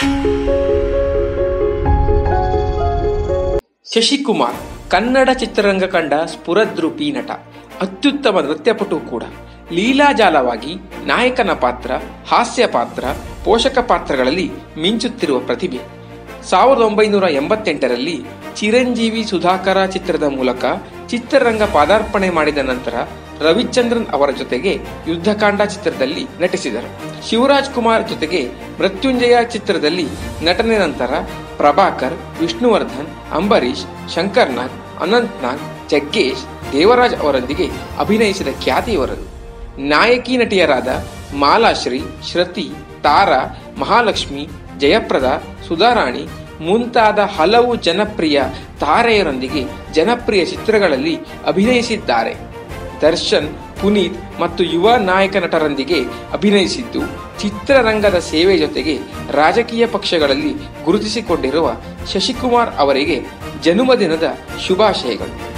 ಶಶಿಕುಮಾರ್ ಕನ್ನಡ ಚಿತ್ರರಂಗ ಕಂಡ ಸ್ಫುರದ್ರೂಪಿ ನಟ ಅತ್ಯುತ್ತಮ ನೃತ್ಯಪಟು ಕೂಡ ಲೀಲಾಜಾಲವಾಗಿ ನಾಯಕನ ಪಾತ್ರ ಹಾಸ್ಯ ಪಾತ್ರ ಪೋಷಕ ಪಾತ್ರಗಳಲ್ಲಿ ಮಿಂಚುತ್ತಿರುವ ಪ್ರತಿಭೆ ಸಾವಿರದ ಒಂಬೈನೂರ ಎಂಬತ್ತೆಂಟರಲ್ಲಿ ಚಿರಂಜೀವಿ ಸುಧಾಕರ ಚಿತ್ರದ ಮೂಲಕ ಚಿತ್ರರಂಗ ಪಾದಾರ್ಪಣೆ ಮಾಡಿದ ನಂತರ ರವಿಚಂದ್ರನ್ ಅವರ ಜೊತೆಗೆ ಯುದ್ಧಕಾಂಡ ಚಿತ್ರದಲ್ಲಿ ನಟಿಸಿದರು ಶಿವರಾಜ್ ಕುಮಾರ್ ಜೊತೆಗೆ ಮೃತ್ಯುಂಜಯ ಚಿತ್ರದಲ್ಲಿ ನಟನೆ ನಂತರ ಪ್ರಭಾಕರ್ ವಿಷ್ಣುವರ್ಧನ್ ಅಂಬರೀಷ್ ಶಂಕರ್ ನಾಗ್ ಅನಂತ್ ನಾಗ್ ಜಗ್ಗೇಶ್ ದೇವರಾಜ್ ಅವರೊಂದಿಗೆ ಅಭಿನಯಿಸಿದ ಖ್ಯಾತಿ ಇವರದು ನಾಯಕಿ ನಟಿಯರಾದ ಮಾಲಾಶ್ರೀ ಶ್ರುತಿ ತಾರಾ ಮಹಾಲಕ್ಷ್ಮಿ ಜಯಪ್ರದ ಸುಧಾರಾಣಿ ಮುಂತಾದ ಹಲವು ಜನಪ್ರಿಯ ತಾರೆಯರೊಂದಿಗೆ ಜನಪ್ರಿಯ ಚಿತ್ರಗಳಲ್ಲಿ ಅಭಿನಯಿಸಿದ್ದಾರೆ ದರ್ಶನ್ ಪುನೀತ್ ಮತ್ತು ಯುವ ನಾಯಕ ನಟರೊಂದಿಗೆ ಅಭಿನಯಿಸಿದ್ದು ಚಿತ್ರರಂಗದ ಸೇವೆ ಜೊತೆಗೆ ರಾಜಕೀಯ ಪಕ್ಷಗಳಲ್ಲಿ ಗುರುತಿಸಿಕೊಂಡಿರುವ ಶಶಿಕುಮಾರ್ ಅವರಿಗೆ ಜನ್ಮದಿನದ ಶುಭಾಶಯಗಳು